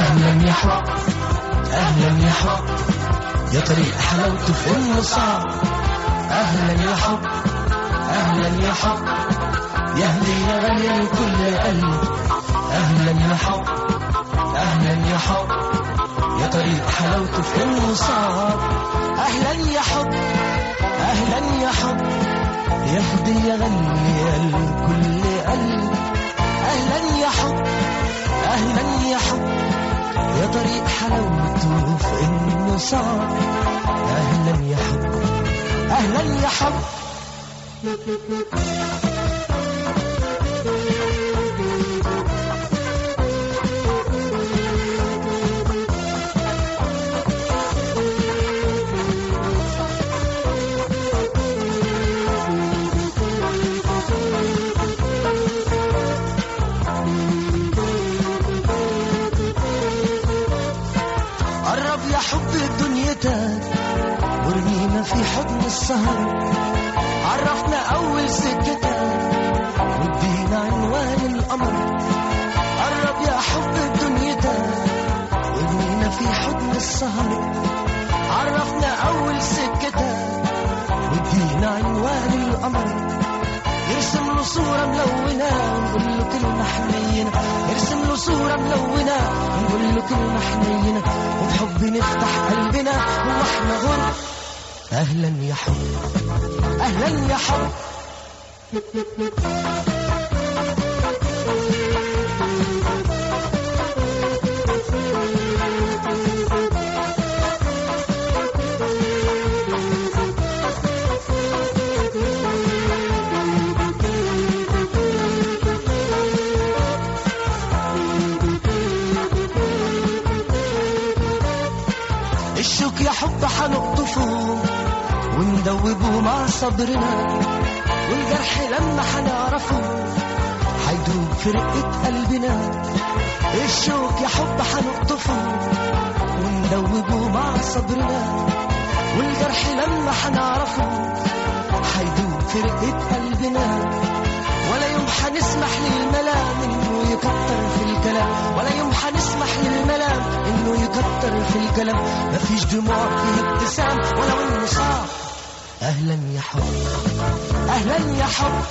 أهلا يا حب أهلا يا حب يا طريق حلاوته في إنه صعب أهلا يا حب أهلا يا حب يا هدية غالية لكل قلب أهلا يا حب أهلا يا حب يا طريق حلاوته في إنه صعب أهلا يا حب أهلا يا حب يا هدية غالية لكل قلب أهلا يا حب أهلا يا حب يا طريق حلاوته في إنه صعب أهلا يا حب أهلا يا حب قرب يا حب دنيتك ورمينا في حضن السهر عرفنا أول سكتك ودينا عنوان القمر قرب يا حب دنيتك ورمينا في حضن السهر عرفنا أول سكتك ودينا عنوان القمر يرسم له صورة ملونة ونقول له كلمة حنينة يرسم له صورة ملونة ونقول له كلمة حنينة وبحب نفتح قلبنا واحنا غر أهلا يا حب أهلا يا حب الشوك يا حب حنقطفه وندوبه مع صبرنا والجرح لما حنعرفه حيدوب في رقة قلبنا الشوك يا حب حنقطفه وندوبه مع صبرنا والجرح لما حنعرفه حيدوب في رقة قلبنا ولا يوم حنسمح للملام انه يكتر في الكلام ولا يوم حنسمح للملام انه يكتر في الكلام مفيش دموع فيه ابتسام ولو انه صعب اهلا يا حب اهلا يا حب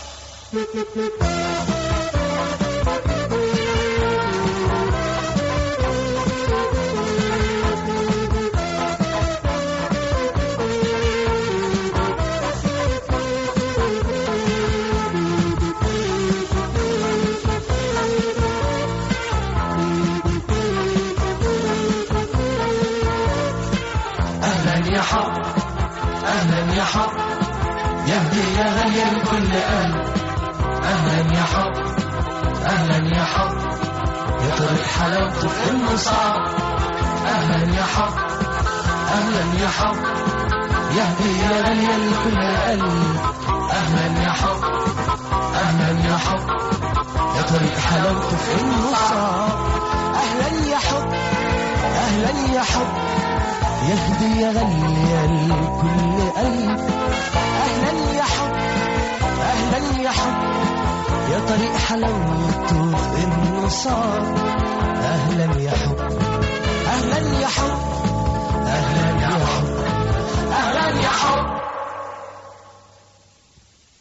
أهلا يا حب أهلا يا حب يهدي يا غالية لكل قلب أهلا يا حب أهلا يا حب يا طريق حلاوته في إنه صعب أهلا يا حب أهلا يا حب يهدي يا غالية لكل قلب أهلا يا حب أهلا يا حب يا طريق حلاوته في انه صعب اهلا يا حب اهلا يا حب يهدي يا غالية لكل قلب اهلا يا حب اهلا يا حب يا طريق حلاوته في انه صعب اهلا يا حب اهلا يا حب